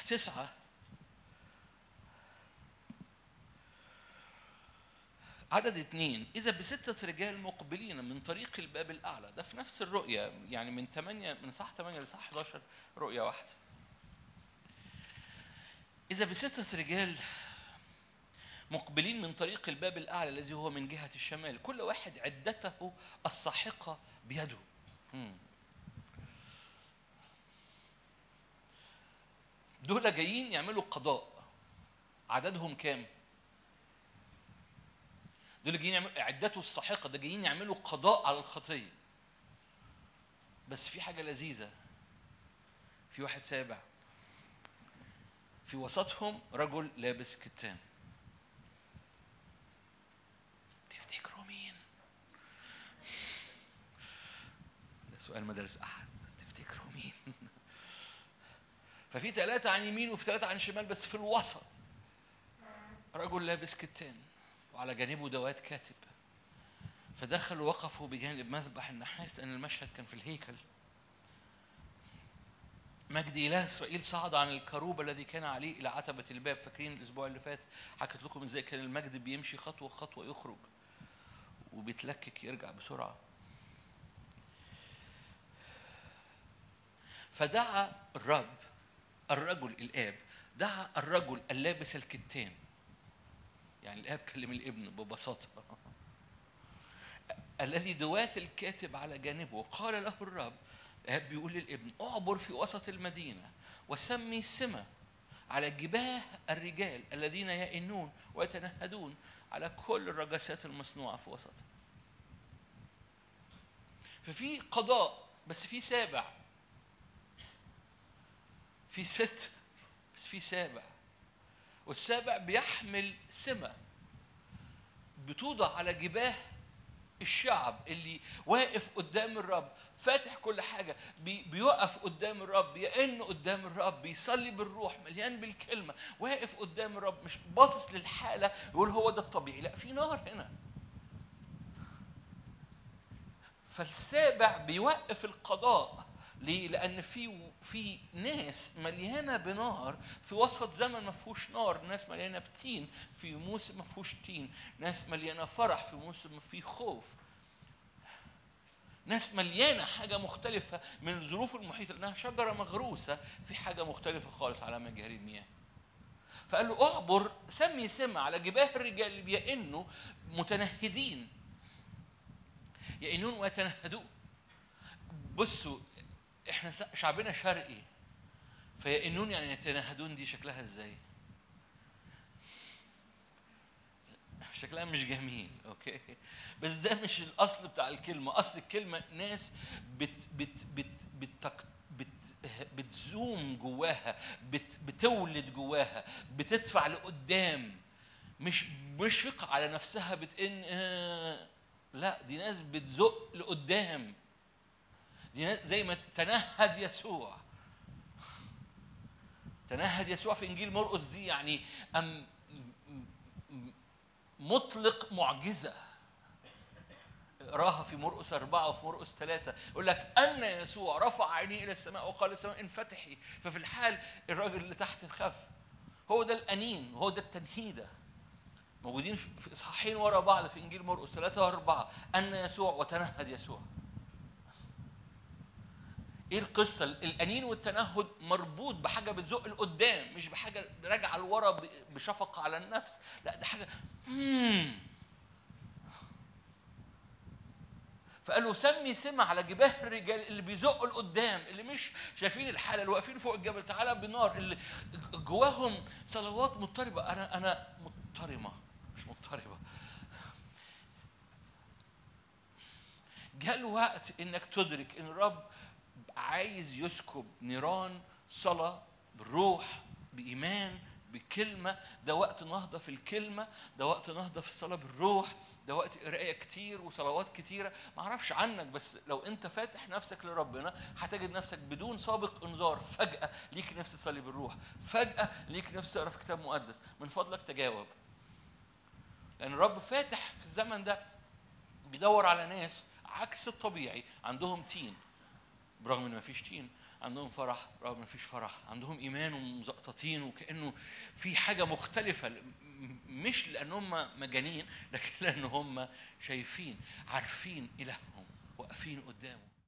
تسعة عدد اثنين إذا بستة رجال مقبلين من طريق الباب الأعلى ده في نفس الرؤية يعني من 8 من صح 8 لصح 11 رؤية واحدة إذا بستة رجال مقبلين من طريق الباب الأعلى الذي هو من جهة الشمال كل واحد عدته الساحقة بيده مم. دول جايين يعملوا قضاء عددهم كام؟ دول جايين يعملوا عدته الساحقة ده جايين يعملوا قضاء على الخطية بس في حاجة لذيذة في واحد سابع في وسطهم رجل لابس كتان تفتكروا مين؟ ده سؤال مدارس أحد تفتكروا مين؟ ففي ثلاثة عن يمين وفي ثلاثة عن شمال بس في الوسط رجل لابس كتان وعلى جانبه دوات كاتب فدخلوا وقفوا بجانب مذبح النحاس لأن المشهد كان في الهيكل مجد إله إسرائيل صعد عن الكروب الذي كان عليه إلى عتبة الباب فاكرين الأسبوع اللي فات حكيت لكم إزاي كان المجد بيمشي خطوة خطوة يخرج وبيتلكك يرجع بسرعة فدعا الرب الرجل الآب دعا الرجل اللابس الكتان يعني الآب كلم الابن ببساطة الذي دوات الكاتب على جانبه قال له الرب الآب بيقول للابن اعبر في وسط المدينة وسمي سمة على جباه الرجال الذين يئنون ويتنهدون على كل الرجسات المصنوعة في وسطها ففي قضاء بس في سابع في ست بس في سابع والسابع بيحمل سمة بتوضع على جباه الشعب اللي واقف قدام الرب فاتح كل حاجة بي بيقف قدام الرب يئن قدام الرب بيصلي بالروح مليان بالكلمة واقف قدام الرب مش باصص للحالة يقول هو ده الطبيعي لا في نار هنا فالسابع بيوقف القضاء ليه؟ لأن في في ناس مليانة بنار في وسط زمن ما فيهوش نار، ناس مليانة بتين في موسم ما فيهوش تين، ناس مليانة فرح في موسم ما فيه خوف. ناس مليانة حاجة مختلفة من الظروف المحيطة لأنها شجرة مغروسة في حاجة مختلفة خالص على مجاري المياه. فقال له اعبر سمي سمة على جباه الرجال اللي بيئنوا متنهدين يئنون ويتنهدون بصوا احنا شعبنا شرقي فيئنون يعني يتنهدون دي شكلها ازاي؟ شكلها مش جميل اوكي بس ده مش الاصل بتاع الكلمه اصل الكلمه ناس بت بت بت بت بت بتزوم جواها بت بتولد جواها بتدفع لقدام مش مشفقة على نفسها بتئن آه لا دي ناس بتزق لقدام دي ناس زي ما تنهد يسوع تنهد يسوع في انجيل مرقس دي يعني أم مطلق معجزه اقراها في مرقس أربعة وفي مرقس ثلاثة يقول لك أن يسوع رفع عينيه إلى السماء وقال السماء انفتحي ففي الحال الراجل اللي تحت خف هو ده الأنين هو ده التنهيدة موجودين في إصحاحين ورا بعض في إنجيل مرقس ثلاثة وأربعة أن يسوع وتنهد يسوع ايه القصه الانين والتنهد مربوط بحاجه بتزق لقدام مش بحاجه راجعه لورا بشفقه على النفس لا ده حاجه مم. فقال له سمي سمة على جباه الرجال اللي بيزقوا لقدام اللي مش شايفين الحاله اللي واقفين فوق الجبل تعالى بنار اللي جواهم صلوات مضطربه انا انا مضطرمه مش مضطربه جاء الوقت انك تدرك ان الرب عايز يسكب نيران صلاة بالروح بإيمان بكلمة ده وقت نهضة في الكلمة ده وقت نهضة في الصلاة بالروح ده وقت قراية كتير وصلوات كتيرة ما أعرفش عنك بس لو أنت فاتح نفسك لربنا هتجد نفسك بدون سابق إنذار فجأة ليك نفس تصلي بالروح فجأة ليك نفس تقرا في كتاب مقدس من فضلك تجاوب لأن الرب فاتح في الزمن ده بيدور على ناس عكس الطبيعي عندهم تين برغم ان مفيش تين عندهم فرح رغم ما فيش فرح عندهم ايمان ومزقططين وكانه في حاجه مختلفه مش لان هم مجانين لكن لان هم شايفين عارفين الههم واقفين قدامه